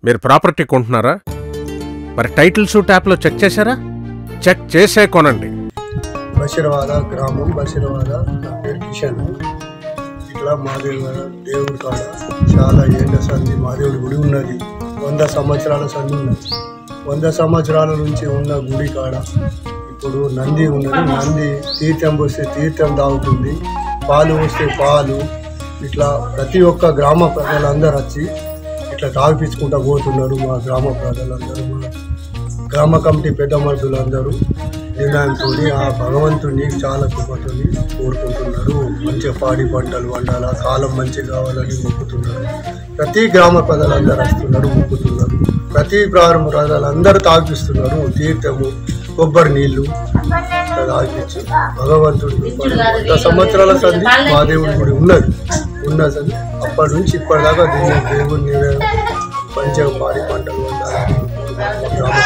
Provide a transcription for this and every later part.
మీరు ప్రాపర్టీ కొంటున్నారా మరి టైటిల్స్ ట్యాప్లో చెక్ చేశారా చెక్ చేసే కొనండి బషీరవాడ గ్రామం బషీరవాడ నా పేరు కిషన్ ఇట్లా మాదేవి దేవుడి కాడ చాలా ఏళ్ళ సంధి మాదేవుడి గుడి ఉన్నది వంద సంవత్సరాల సంధి ఉన్నది వంద సంవత్సరాల నుంచి ఉన్న గుడి కాడ ఇప్పుడు నంది ఉన్నది నంది తీర్థం పోస్తే తీర్థం తాగుతుంది పాలు వస్తే పాలు ఇట్లా ప్రతి ఒక్క గ్రామ ప్రజలందరూ వచ్చి ఇట్లా తాగిపించుకుంటూ పోతున్నారు మా గ్రామ ప్రజలందరూ మా గ్రామ కమిటీ పెద్ద మనుషులందరూ నిర్ణయంతో ఆ భగవంతుని చాలా కృపతోని కోరుకుంటున్నారు మంచిగా పాడి పంటలు వండాలా కాలం మంచిగా కావాలని మొక్కుతున్నారు ప్రతి గ్రామ ప్రజలందరూ వస్తున్నారు మొక్కుతున్నారు ప్రతి గ్రామ ప్రజలందరూ తాగిపిస్తున్నారు తీర్థము కొబ్బరి నీళ్లు ఇట్లా తాగిపించి భగవంతుడి కృపను వంద సంవత్సరాల సంధి మా దేవుడి గుడి ఉన్నది ఉన్న సంధి అప్పటి నుంచి ఇప్పటిదాకా దీన్ని దేవుడిని మంచిగా పాడి పంటలు వండాలని గ్రామ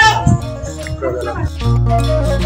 ప్రజలందరూ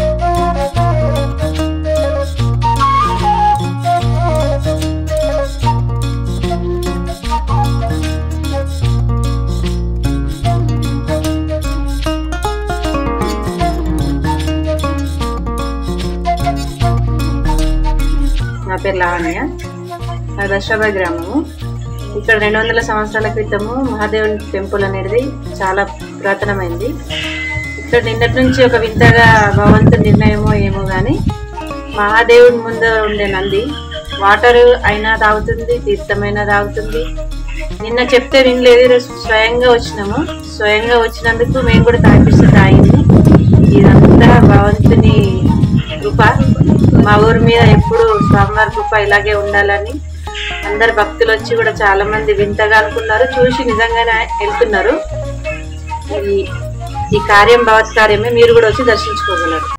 నా పేరు లావణ్య నా దశాబాద్ గ్రామము ఇక్కడ రెండు వందల సంవత్సరాల క్రితము మహాదేవుని టెంపుల్ అనేది చాలా పురాతనమైంది ఇక్కడ నిన్నటి నుంచి ఒక వింతగా భగవంతుని నిర్ణయమో ఏమో కానీ మహాదేవుని ముందు ఉండే నంది వాటర్ అయినా తాగుతుంది తీర్థమైనా తాగుతుంది నిన్న చెప్తే వినలేదు ఈరోజు స్వయంగా వచ్చినాము స్వయంగా వచ్చినందుకు మేము కూడా తాగిపిస్తే తాగింది ఇదంతా భగవంతుని కృప మా ఊరి మీద ఎప్పుడు స్వామివారి కృప ఇలాగే ఉండాలని అందరు భక్తులు వచ్చి కూడా చాలా మంది వింతగా అనుకున్నారు చూసి నిజంగానే వెళ్తున్నారు ఈ ఈ కార్యం భగవత్ కార్యమే మీరు కూడా వచ్చి దర్శించుకోగలరు